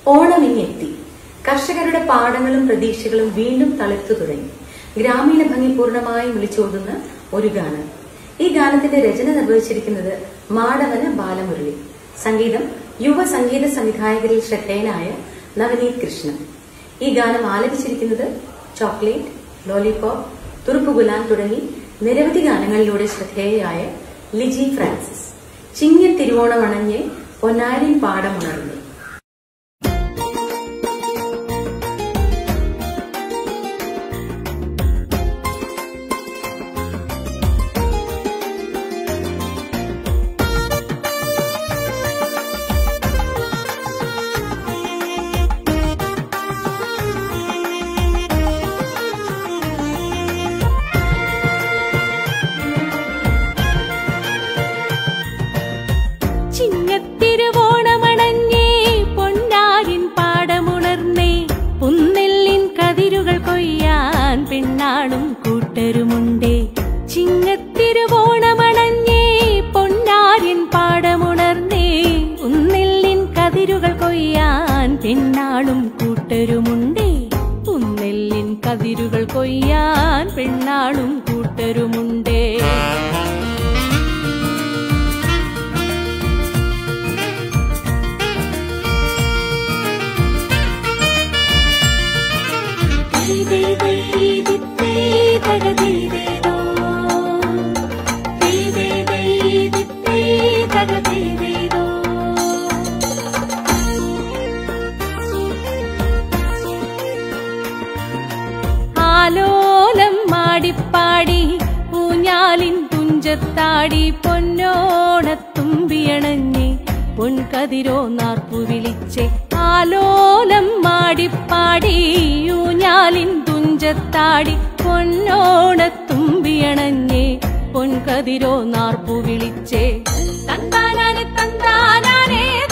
ഓണം ഇങ്ങെത്തി കർഷകരുടെ പാടങ്ങളും പ്രതീക്ഷകളും വീണ്ടും തളിർത്തു തുടങ്ങി ഗ്രാമീണ ഭംഗി പൂർണ്ണമായും വിളിച്ചോതുന്ന ഒരു ഗാനം ഈ ഗാനത്തിന്റെ രചന നിർവഹിച്ചിരിക്കുന്നത് മാടവന ബാലമുരളി സംഗീതം യുവ സംഗീത സംവിധായകരിൽ ശ്രദ്ധേയനായ നവനീത് കൃഷ്ണൻ ഈ ഗാനം ആലപിച്ചിരിക്കുന്നത് ചോക്ലേറ്റ് ലോലിപോപ്പ് തുറുപ്പ് ഗുലാം തുടങ്ങി നിരവധി ഗാനങ്ങളിലൂടെ ശ്രദ്ധേയയായ ലിജി ഫ്രാൻസിസ് ചിങ്ങ തിരുവോണമണഞ്ഞ് പൊന്നാരിൻ പാടമുണർന്നു ചിങ്ങത്തിരുവോണമണഞ്ഞേ പൊന്നാരിൻ പാടമുണർന്നേ പുന്നെല്ലിൻ കതിരുകൾ കൊയ്യാൻ പെണ്ണാളും കൂട്ടരുമുണ്ടേ ചിങ്ങത്തിരുവോണമണഞ്ഞേ പൊന്നാരിൻ പാടമുണർന്നേ പുന്നെല്ലിൻ കതിരുകൾ കൊയ്യാൻ പെണ്ണാളും കൂട്ടരുമുണ്ടേ പുന്നെല്ലിൻ കതിരുകൾ കൊയ്യാൻ പെണ്ണാളും കൂട്ടരുമുണ്ടേ ആലോലം മാടിപ്പാടി ഊഞ്ഞാലിൻ തുഞ്ചത്താടി പൊന്നോണത്തുമ്പിയണഞ്ഞ് പൊൻകതിരോ നാർപ്പു വിളിച്ച് ആലോലം മാടിപ്പാടി ഊഞ്ഞാലിൻ തുഞ്ചത്താടി പൊന്നോണത്തുമ്പിയണഞ്ഞ് പൊൻകതിരോ നാർപ്പു വിളിച്ച് തന്താനാനെ തന്താനാനെ